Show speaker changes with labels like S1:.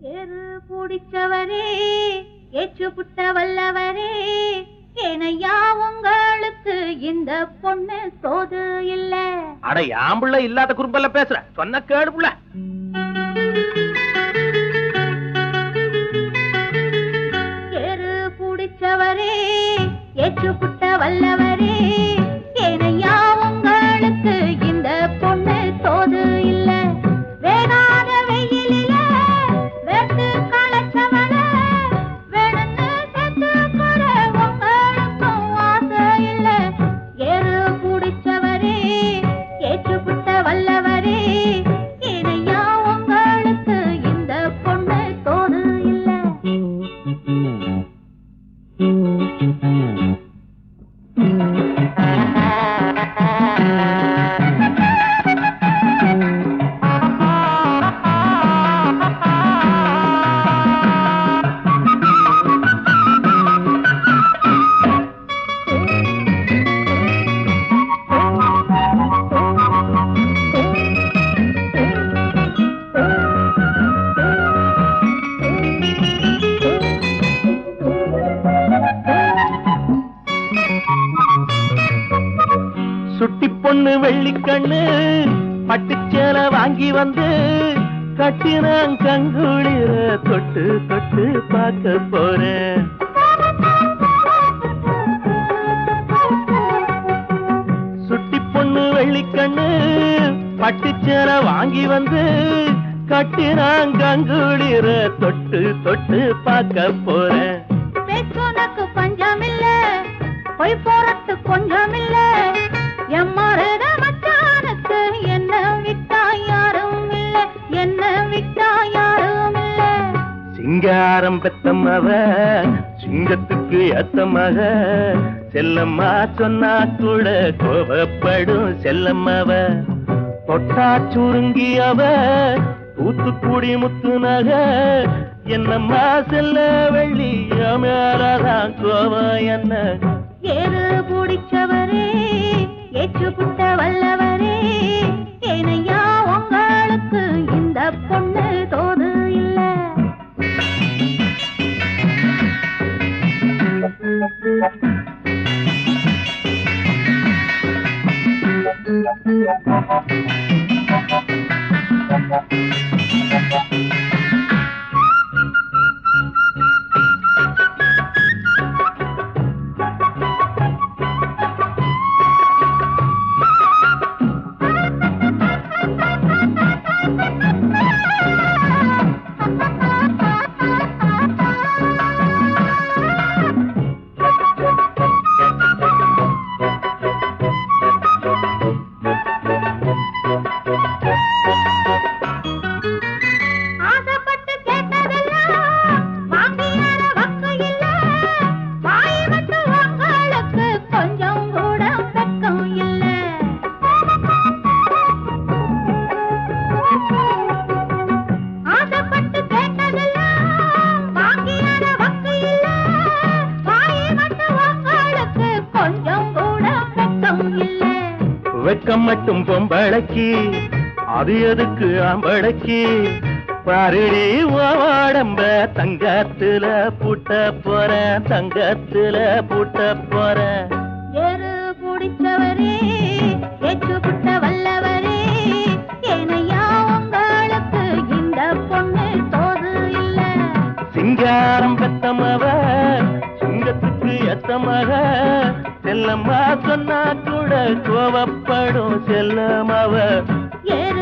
S1: ஏறு பிடிச்சவரே ஏற்று புட்ட வல்லவரே ஏனையா உங்களுக்கு இந்த பொண்ணு சோது இல்ல
S2: அட யாம்புள்ள இல்லாத குறும்பல்ல பேசுற சொன்ன கேடு புள்ள
S1: ஏறு பிடிச்சவரே ஏற்று புட்ட வல்லவரே ஏனையா உங்களுக்கு இந்த பொண்ணு சோது இல்ல வேகாத வெயிலில வெட்டு களைச்சவள வேணுன்னு செத்து கூட உங்களுக்கும் ஆசை இல்ல ஏறு பிடிச்சவரே ஏற்று புட்ட வல்லவரே ஏனையா உங்களுக்கு இந்த பொண்ணு சோது இல்ல
S2: சுட்டி பொண்ணு வெள்ளிக்கண்ணு பட்டுச்சேல வாங்கி வந்து கட்டினான் கங்குளிர தொட்டு தொட்டு பார்க்க போறேன் சுட்டி பொண்ணு வெள்ளிக்கண்ணு பட்டுச்சேல வாங்கி வந்து கட்டினான் கங்குளிர தொட்டு தொட்டு பார்க்க போறேன்
S1: பேசுனக்கு பஞ்சமில்ல பொய் போறத்து கொஞ்சமில்ல எம்மருத மச்சானுக்கு என்ன விட்டா யாரும் இல்ல என்ன விட்டா யாரும் இல்ல
S2: சிங்காரம் பெத்தமவ சிங்கத்துக்கு ஏத்தமக செல்லம்மா சொன்னா கூட கோபப்படும் செல்லம்மவ தொட்டா சுருங்கி அவ தூத்துக்குடி முத்து நக என்னம்மா செல்ல வெள்ளி மேலதான் கோபம் என்ன
S1: ஏறு பிடிச்சவரே ஏற்று புட்ட வல்லவரே ஏனையா உங்களுக்கு இந்த பொண்ணு தோது இல்ல ஆசைப்பட்டு கேட்டதெல்லாம் வாங்கியான வக்கு இல்ல வாய் மட்டும் உங்களுக்கு கொஞ்சம் கூட வெக்கம் இல்ல ஆசைப்பட்டு கேட்டதெல்லாம் வாங்கியான வக்கு இல்ல வாய் மட்டும் உங்களுக்கு கொஞ்சம் கூட வெக்கம் இல்ல
S2: வெக்கம் மட்டும் பொம்பளைக்கு அது எதுக்கு ஆம்பளைக்கு பாருடி ஓடம்ப தங்கத்துல பூட்ட போறேன் தங்கத்துல பூட்ட போறேன்
S1: ஏறு பிடிச்சவரே ஏற்று புட்ட வல்லவரே ஏனையா உங்களுக்கு இந்த பொண்ணு தோது இல்ல
S2: சிங்காரம் பெத்தமவ சிங்கத்துக்கு எத்தமக செல்லம்மா சொன்னா கூட கோவப்படும் செல்லமவ
S1: ஏறு